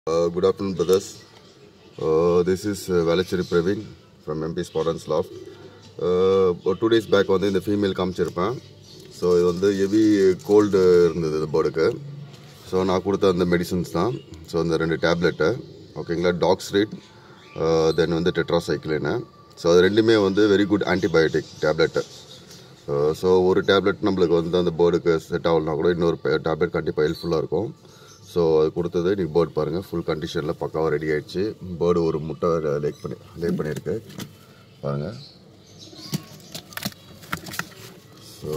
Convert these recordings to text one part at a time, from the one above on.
Uh, good afternoon, brothers. Uh, this is uh, Valacheri Praveen from MP Spartans Loft. Uh, ஒரு two days back வந்து இந்த female காமிச்சிருப்பேன் so இது வந்து heavy gold இருந்தது இந்த பேர்டுக்கு ஸோ நான் கொடுத்த அந்த மெடிசன்ஸ் தான் ஸோ அந்த ரெண்டு டேப்லெட்டு ஓகேங்களா டாக்ஸ் ரேட் தென் வந்து டெட்ராசைக்ளினு ஸோ அது ரெண்டுமே வந்து very good antibiotic tablet so ஒரு டேப்லெட் நம்மளுக்கு வந்து அந்த பேர்டுக்கு செட் ஆகலனா கூட இன்னொரு டேப்லெட் கண்டிப்பாக ஹெல்ப்ஃபுல்லாக இருக்கும் ஸோ அது கொடுத்தது நீங்கள் பேர்ட் பாருங்கள் ஃபுல் கண்டிஷனில் பக்காவாக ரெடி ஆயிடுச்சு பேர்டு ஒரு முட்டை லேக் பண்ணி லே பண்ணியிருக்கு பாருங்கள் ஸோ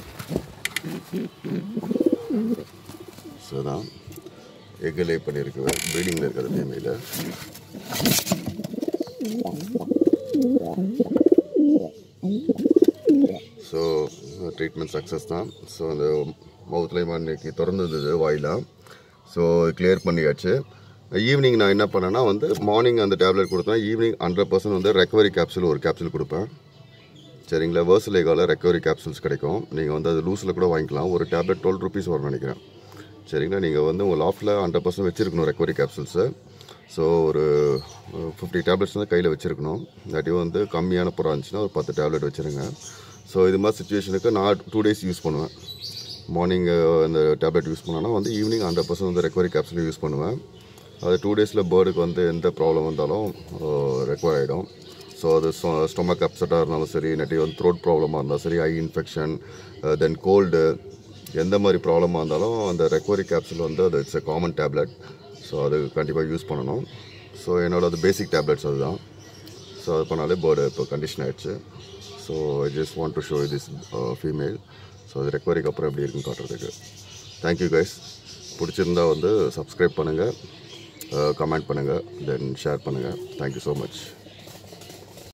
ஸோ தான் எக்கு லே பண்ணியிருக்கு ப்ரீடிங்கில் இருக்கிறது ஃபேமிலியில் ஸோ ட்ரீட்மெண்ட் சக்ஸஸ் தான் ஸோ அந்த மவுத்லேயும் இன்னைக்கு திறந்துருந்தது வாயிலாம் ஸோ கிளியர் பண்ணியாச்சு ஈவினிங் நான் என்ன பண்ணேன்னா வந்து மார்னிங் அந்த டேப்லெட் கொடுத்தேன் ஈவினிங் ஹண்ட்ரட் பர்சன்ட் வந்து ரெக்கவரி கேப்சூல் ஒரு கேப்சூல் கொடுப்பேன் சரிங்களா வேர்சலேகாவில் ரெக்கவரி கேப்சூல்ஸ் கிடைக்கும் நீங்கள் வந்து அது லூஸில் கூட வாங்கிக்கலாம் ஒரு டேப்லெட் டுவெல் ருபீஸ் வரும்னு நினைக்கிறேன் சரிங்களா நீங்கள் வந்து உங்கள் லாஃப்டில் ஹண்ட்ரட் பர்சன்ட் வச்சுருக்கணும் ரெக்கவரி கேப்சூல்ஸு ஸோ ஒரு ஃபிஃப்டி டேப்லெட்ஸ் வந்து கையில் வச்சுருக்கணும் இல்லாட்டியும் வந்து கம்மியான புறம் இருந்துச்சுன்னா ஒரு பத்து டேப்லெட் வச்சுருங்க ஸோ இது மாதிரி சுச்சுவேஷனுக்கு நான் டூ டேஸ் யூஸ் பண்ணுவேன் மார்னிங் அந்த டேப்லெட் யூஸ் பண்ணேன்னா வந்து ஈவினிங் ஹண்ட்ரட் பர்சன்ட் வந்து ரெக்கவரி கேப்சூல் யூஸ் பண்ணுவேன் அது டூ டேஸில் பேர்டுக்கு வந்து எந்த ப்ராப்ளம் வந்தாலும் ரெக்கவர் ஆகிடும் ஸோ அது ஸ்டொமக் அப்செட்டாக இருந்தாலும் சரி இல்லாட்டி வந்து த்ரோட் ப்ராப்ளமாக இருந்தாலும் சரி ஐ இன்ஃபெக்ஷன் தென் கோல்டு எந்த மாதிரி ப்ராப்ளமாக இருந்தாலும் அந்த ரெக்கவரி கேப்சூல் வந்து அது it's a common tablet so அது கண்டிப்பாக யூஸ் பண்ணணும் ஸோ என்னோட அது பேசிக் டேப்லெட்ஸ் அதுதான் ஸோ அது பண்ணாலே பேர்டு இப்போ கண்டிஷன் ஆயிடுச்சு so I just want to show this female so அது ரெக்கவரிக்கு அப்புறம் எப்படி இருக்குன்னு காட்டுறதுக்கு தேங்க்யூ கைஸ் பிடிச்சிருந்தா வந்து சப்ஸ்கிரைப் பண்ணுங்கள் கமெண்ட் பண்ணுங்கள் தென் ஷேர் பண்ணுங்கள் தேங்க்யூ ஸோ மச்